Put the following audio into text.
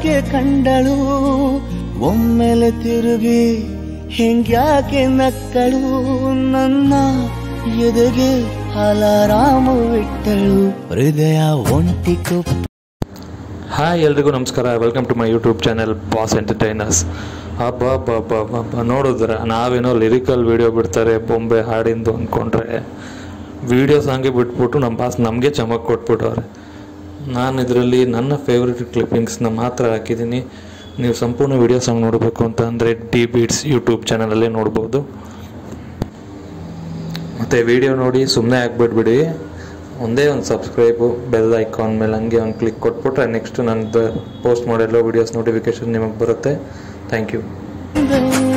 ಯಾಕೆ ಕಂಡಳು ಒಮ್ಮೆಲೆ ತಿರುಗಿ ಹಿಂಗ್ಯಾಕೆ ನಕ್ಕಳು ನನ್ನ ಎದೆಗೆ ಅಲಾರಾಮು ಇಟ್ಟಳು ಹೃದಯ ಒಂಟಿ ಕೊಪ್ಪ ಹಾಯ್ ಎಲ್ರಿಗೂ ನಮಸ್ಕಾರ welcome to my YouTube channel boss entertainers ಹಬ್ಬ ಹಬ್ಬ ಹಬ್ಬ ಹಬ್ಬ ಹಬ್ಬ ನೋಡಿದ್ರೆ ನಾವೇನೋ ಲಿರಿಕಲ್ ವಿಡಿಯೋ ಬಿಡ್ತಾರೆ ಬೊಂಬೆ ಹಾಡಿಂದು ಅಂದ್ಕೊಂಡ್ರೆ ವಿಡಿಯೋ ಸಾಂಗೆ ಬಿಟ್ಬಿಟ್ಟು ನಮ್ಮ ಬಾಸ್ ನಮಗೆ ಚಮಕ್ ಕೊಟ್ಬಿಟ್ಟವ್ರೆ ನಾನು ಇದರಲ್ಲಿ ನನ್ನ ಫೇವ್ರೆಟ್ ಕ್ಲಿಪ್ಪಿಂಗ್ಸ್ನ ಮಾತ್ರ ಹಾಕಿದ್ದೀನಿ ನೀವು ಸಂಪೂರ್ಣ ವಿಡಿಯೋ ಸಾಂಗ್ ನೋಡಬೇಕು ಅಂತ ಅಂದರೆ ಡಿ ಬೀಟ್ಸ್ ಯೂಟ್ಯೂಬ್ ಚಾನಲಲ್ಲೇ ನೋಡ್ಬೋದು ಮತ್ತು ವಿಡಿಯೋ ನೋಡಿ ಸುಮ್ಮನೆ ಆಗ್ಬಿಡ್ಬಿಡಿ ಒಂದೇ ಒಂದು ಸಬ್ಸ್ಕ್ರೈಬು ಬೆಲ್ ಐಕಾನ್ ಮೇಲೆ ಹಂಗೆ ಒಂದು ಕ್ಲಿಕ್ ಕೊಟ್ಬಿಟ್ರೆ ನೆಕ್ಸ್ಟ್ ನಂದು ಪೋಸ್ಟ್ ಮಾಡಿರೋ ವೀಡಿಯೋಸ್ ನೋಟಿಫಿಕೇಶನ್ ನಿಮಗೆ ಬರುತ್ತೆ ಥ್ಯಾಂಕ್ ಯು ಬಂದಳು